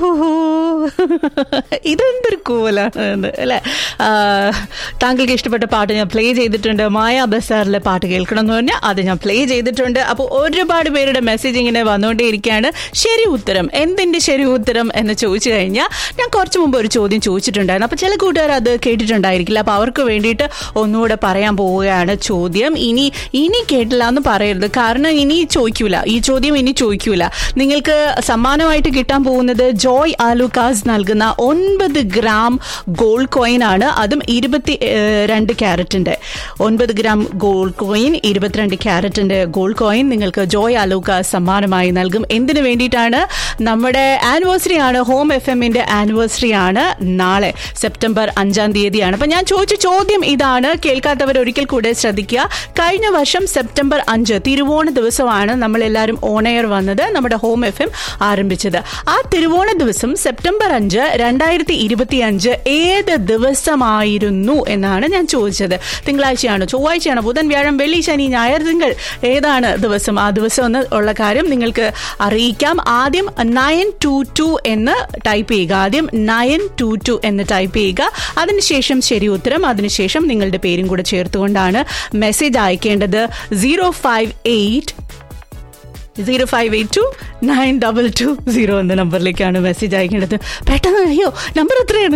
ഓഹോ ഇതെന്തൊരു കൂലാണ് അല്ലെ ആ, താങ്കൾക്ക് ഇഷ്ടപ്പെട്ട പാട്ട് ഞാൻ പ്ലേ ചെയ്തിട്ടുണ്ട് മായ ബസാറിലെ പാട്ട് കേൾക്കണം എന്ന് പറഞ്ഞാൽ അത് ഞാൻ പ്ലേ ചെയ്തിട്ടുണ്ട് അപ്പോൾ ഒരുപാട് പേരുടെ മെസ്സേജ് ഇങ്ങനെ വന്നുകൊണ്ടേയിരിക്കുകയാണ് ശരി ഉത്തരം എന്തിന്റെ ശരി ഉത്തരം എന്ന് ചോദിച്ചു കഴിഞ്ഞാൽ ഞാൻ കുറച്ച് മുമ്പ് ഒരു ചോദ്യം ചോദിച്ചിട്ടുണ്ടായിരുന്നു അപ്പോൾ ചില കൂട്ടുകാർ അത് കേട്ടിട്ടുണ്ടായിരിക്കില്ല അപ്പോൾ അവർക്ക് വേണ്ടിയിട്ട് ഒന്നുകൂടെ പറയാൻ പോവുകയാണ് ചോദ്യം ഇനി ഇനി കേട്ടില്ല എന്ന് പറയരുത് കാരണം ഇനി ചോദിക്കൂല ഈ ചോദ്യം ഇനി ചോദിക്കൂല നിങ്ങൾക്ക് സമ്മാനമായിട്ട് കിട്ടാൻ പോകുന്നത് ജോയ് ആലുക്കാസ് നൽകുന്ന ഒൻപത് ഗ്രാം ഗോൾഡ് കോയിൻ ആണ് അതും ഇരുപത്തി ഏഹ്, രണ്ട് ക്യാരറ്റിന്റെ ഒൻപത് ഗ്രാം ഗോൾഡ് കോയിൻ ഇരുപത്തിരണ്ട് ക്യാരറ്റിന്റെ ഗോൾഡ് കോയിൻ നിങ്ങൾക്ക് ജോയ് ആലുക്കാസ് സമ്മാനമായി നൽകും എന്തിനു വേണ്ടിയിട്ടാണ് നമ്മുടെ ആനിവേഴ്സറി ആണ് ഹോം എഫ് എമ്മിന്റെ ആനിവേഴ്സറി ആണ് നാളെ സെപ്റ്റംബർ അഞ്ചാം തീയതിയാണ് അപ്പൊ ഞാൻ ചോദിച്ച ചോദ്യം ഇതാണ് കേൾക്കാത്തവർ ഒരിക്കൽ കൂടെ ശ്രദ്ധിക്കുക കഴിഞ്ഞ വർഷം സെപ്റ്റംബർ അഞ്ച് തിരുവോണ ദിവസമാണ് നമ്മൾ എല്ലാവരും ഓൺ എയർ വന്നത് നമ്മുടെ ഹോം എഫ് എം ആരംഭിച്ചത് ആ തിരുവോണ ദിവസം സെപ്റ്റംബർ അഞ്ച് രണ്ടായിരത്തി ഇരുപത്തി അഞ്ച് ഏത് ദിവസമായിരുന്നു എന്നാണ് ഞാൻ ചോദിച്ചത് തിങ്കളാഴ്ചയാണോ ചൊവ്വാഴ്ചയാണോ ബുധൻ വ്യാഴം വെള്ളി ശനി ഞായർ തിങ്കൾ ഏതാണ് ദിവസം ആ ദിവസം എന്ന് ഉള്ള കാര്യം നിങ്ങൾക്ക് അറിയിക്കാം ആദ്യം നയൻ ടു ടു എന്ന് ടൈപ്പ് ചെയ്യുക ആദ്യം നയൻ ടു ടു എന്ന് ടൈപ്പ് ചെയ്യുക അതിനുശേഷം ശരി ഉത്തരം അതിനുശേഷം നിങ്ങളുടെ പേരും കൂടെ ചേർത്തുകൊണ്ടാണ് മെസ്സേജ് അയക്കേണ്ടത് zero five eight zero five eight two nine double two zero എന്ന നമ്പറിലേക്കാണ് മെസ്സേജ് അയക്കേണ്ടത് പെട്ടെന്ന് അയ്യോ നമ്പർ എത്രയാണ്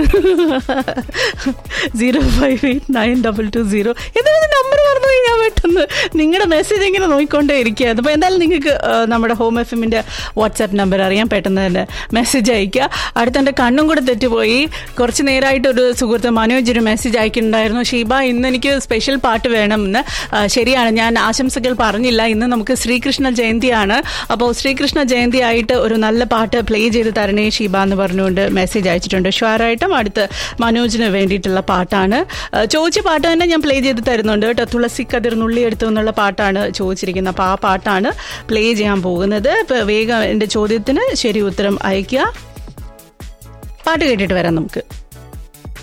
zero five eight nine double two zero എന്താണ് നമ്പർ പറഞ്ഞു കഴിഞ്ഞാൽ പെട്ടെന്ന് നിങ്ങളുടെ മെസ്സേജ് ഇങ്ങനെ നോക്കിക്കൊണ്ടേ ഇരിക്കുകയാണ് അപ്പോൾ എന്തായാലും നിങ്ങൾക്ക് ആ, നമ്മുടെ ഹോം എഫ് എമ്മിൻ്റെ വാട്സാപ്പ് നമ്പർ അറിയാം പെട്ടെന്ന് തന്നെ മെസ്സേജ് അയക്കുക അടുത്ത എൻ്റെ കണ്ണും കൂടെ തെറ്റിപ്പോയി കുറച്ച് നേരമായിട്ട് ഒരു സുഹൃത്ത് മനോജ് ഒരു മെസ്സേജ് അയക്കുന്നുണ്ടായിരുന്നു ഷീബ ഇന്ന് എനിക്ക് സ്പെഷ്യൽ പാട്ട് വേണം എന്ന് ആ, ശരിയാണ് ഞാൻ ആശംസകൾ പറഞ്ഞില്ല ഇന്ന് നമുക്ക് ശ്രീകൃഷ്ണ ജയന്തിയാണ് അപ്പോൾ ശ്രീകൃഷ്ണ ജയന്തി ആയിട്ട് ഒരു നല്ല പാട്ട് പ്ലേ ചെയ്ത് തരണേ ഷീബ എന്ന് പറഞ്ഞുകൊണ്ട് മെസ്സേജ് അയച്ചിട്ടുണ്ട് ഷുവറായിട്ടും അടുത്ത് മനോജിന് വേണ്ടിയിട്ടുള്ള പാട്ടാണ് ആ, ചോദിച്ച പാട്ട് തന്നെ ഞാൻ പ്ലേ ചെയ്ത് തരുന്നുണ്ട് കേട്ടോ തുളസി കതിർ നുള്ളി എടുത്തു എന്നുള്ള പാട്ടാണ് ചോദിച്ചിരിക്കുന്നത് അപ്പോൾ ആ പാട്ടാണ് പ്ലേ ചെയ്യാൻ പോകുന്നത് ഇപ്പോൾ വേഗം എൻ്റെ ചോദ്യത്തിന് ശരി ഉത്തരം അയയ്ക്കുക പാട്ട് കേട്ടിട്ട് വരാം നമുക്ക്